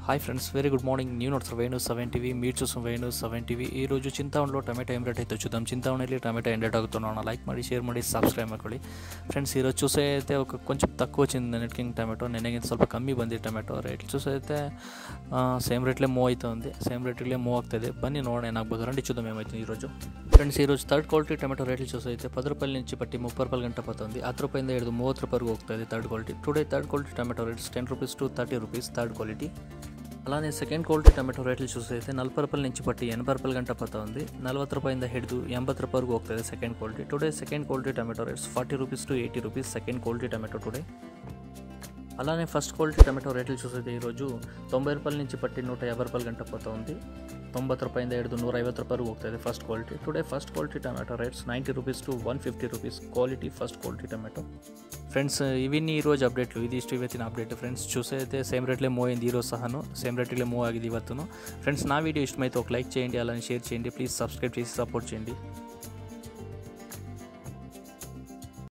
hi friends very good morning new notes Venu seven TV మీరు చూసిన Venu seven TV ಈ రోజು ಚಿಂತಾವಣలో ಟೊಮೆಟೊ ಏಮ್ ರೇಟ್ అయితే చూద్దాం చింతావణిలో టొమాటో ఏం రేట్ అవుతున్నాను లైక్ ಮಾಡಿ షేర్ ಮಾಡಿ సబ్స్క్రైబ్ ಮಾಡ್ಕೊಳ್ಳಿ ఫ్రెండ్స్ ఈరోజు చూసే అయితే ఒక కొంచెం తక్కువ వచ్చింది నెట్ కింగ్ టమాటో నిన్నగిన ಸ್ವಲ್ಪ ಕಮ್ಮಿ ಬಂದಿದೆ ಟೊಮೆಟೊ ರೇಟ್ చూసే అయితే సేమ్ ರೇಟ್ಲೇ ಮೂವ್ అవుతుంది సేమ్ ರೇಟ್ಲೇ ಮೂವ್ ಆಗ್ತಾಯಿದೆ ಬನ್ನಿ ನೋಡೋಣ ಏನಾಗ್ಬೋದು రండి చూద్దాం ఏమవుతుంది ఈరోజు ఫ్రెండ్స్ ఈరోజు థర్డ్ క్వాలిటీ టమాటో రేట్లు చూసే అయితే పది రూపాయల నుంచి పట్టి ముప్పై రూపాయల గంట పోతుంది ಹತ್ತು ರೂಪಾಯಿಂದ ಹಿಡಿದು ಮೂವತ್ತು ರೂಪಾಯಿಗೂ ಹೋಗ್ತಾ ಇದೆ third quality today third quality tomato rates ten rupees to thirty rupees third quality అలానే సెకండ్ క్వాలిటీ టమాటో రేట్లు చూస్తే నలభై రూపాయల నుంచి పట్టి ఎనభై రూపాయల గంట పోతా ఉంది నలವತ್ತು ರೂಪಾಯಿಂದ ಹಿಡಿದು ಎಂಬತ್ತು ರೂಪಾಯಿವರೆಗೂ ಹೋಗ್ತದೆ second quality today second quality tomato rates forty rupees to eighty rupees second quality tomato today అలానే ఫస్ట్ క్వాలిటీ టొమాటో రేట్లు చూసేది ఈరోజు తొంభై రూపాయల నుంచి పట్టి నూట యాభై రూపాయల గంట పోతా ఉంది ತೊಂಬತ್ತು ರೂಪಾಯಿಂದ ಹಿಡಿದು ನೂರ ಐವತ್ತು ರೂಪಾಯಿಗೂ ಹೋಗ್ತಾಯಿದೆ first quality today first quality tomato rates ninety rupees to one fifty rupees quality first quality tomato friends ఇవన్నీ ఈ రోజు అప్డేట్లు ఇది ఇಷ್ಟು ಇವತ್ತಿನ ಅಪ್ಡೇಟ್ ಫ್ರೆಂಡ್ಸ್ చూసే అయితే సేమ్ రేట్లే మూవ్ అయింది ఈరోజు సహాను సేమ్ రేట్లే మూవ్ ఆగింది ಇವತ್ತುను ఫ్రెండ్స్ నా వీడియో ఇష్టమైతే ఒక లైక్ చేయండి అలానే షేర్ చేయండి ప్లీజ్ సబ్స్క్రైబ్ చేసి సపోర్ట్ చేయండి